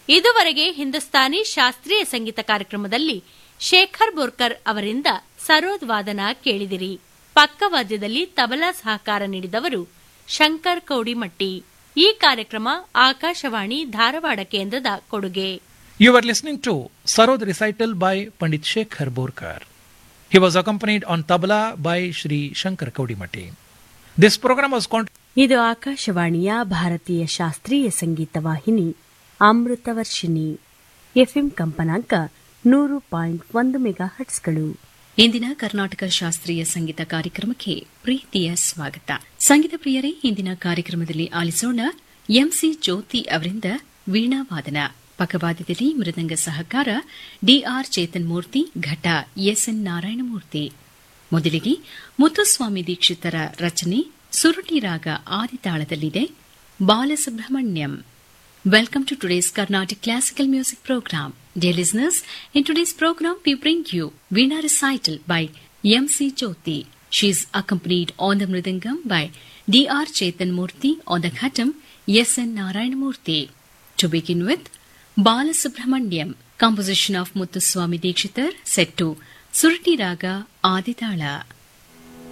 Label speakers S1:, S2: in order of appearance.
S1: ಇದುವರೆಗೆ ಹಿಂದೂಸ್ತಾನಿ ಶಾಸ್ತ್ರೀಯ ಸಂಗೀತ ಕಾರ್ಯಕ್ರಮದಲ್ಲಿ ಶೇಖರ್ ಬೋರ್ಕರ್ ಅವರಿಂದ ಸರೋದ್ ವಾದನ ಕೇಳಿದಿರಿ ಪಕ್ಕವಾದ್ಯದಲ್ಲಿ ತಬಲಾ ಸಹಕಾರ ನೀಡಿದವರು ಶಂಕರ್ ಕೌಡಿಮಟ್ಟಿ ಈ ಕಾರ್ಯಕ್ರಮ ಆಕಾಶವಾಣಿ ಧಾರವಾಡ ಕೇಂದ್ರದ ಕೊಡುಗೆ
S2: You were listening to Sarod recital by Pandit Shekhar Borkar. He was accompanied on tabla by Shri Shankar Kaudimati. This program was con-
S3: ಇದು ಆಕಾಶವಾಣಿಯ ಭಾರತೀಯ ಶಾಸ್ತ್ರೀಯ ಸಂಗೀತ ವಾಹಿನಿ ಅಮೃತವರ್ಷಿಣಿ ಎಫ್ಎಂ ಕಂಪನಾಂಕ ನೂರು ಪಾಯಿಂಟ್ ಒಂದು ಮೆಗಾ ಹಟ್ಸ್ಗಳು
S4: ಇಂದಿನ ಕರ್ನಾಟಕ ಶಾಸ್ತ್ರೀಯ ಸಂಗೀತ ಕಾರ್ಯಕ್ರಮಕ್ಕೆ ಪ್ರೀತಿಯ ಸ್ವಾಗತ ಸಂಗೀತ ಪ್ರಿಯರೇ ಇಂದಿನ ಕಾರ್ಯಕ್ರಮದಲ್ಲಿ ಆಲಿಸೋಣ ಎಂಸಿ ಜ್ಯೋತಿ ಅವರಿಂದ ವೀಣಾವಾದನ ಪಕ್ಕವಾದ್ಯದಲ್ಲಿ ಮೃದಂಗ ಸಹಕಾರ ಡಿಆರ್ ಚೇತನ್ ಮೂರ್ತಿ ಘಟ ಎಸ್ಎನ್ ನಾರಾಯಣಮೂರ್ತಿ ಮೊದಲಿಗೆ ಮುತ್ತುಸ್ವಾಮಿ ದೀಕ್ಷಿತರ ರಚನೆ ಸುರುಟಿ ರಾಗ ಆದಿತಾಳದಲ್ಲಿದೆ Balasubrahmanyam Welcome to today's Carnatic Classical Music Program. Dear listeners, in today's program we bring you Veena Recital by M.C. Jyoti. She is accompanied on the Mridangam by D.R. Chetan Murthy on the Khatam S.N. Narayan Murthy. To begin with, Bala Subramanyam, composition of Muthuswami Dikshitar, set to Surati Raga Aditala.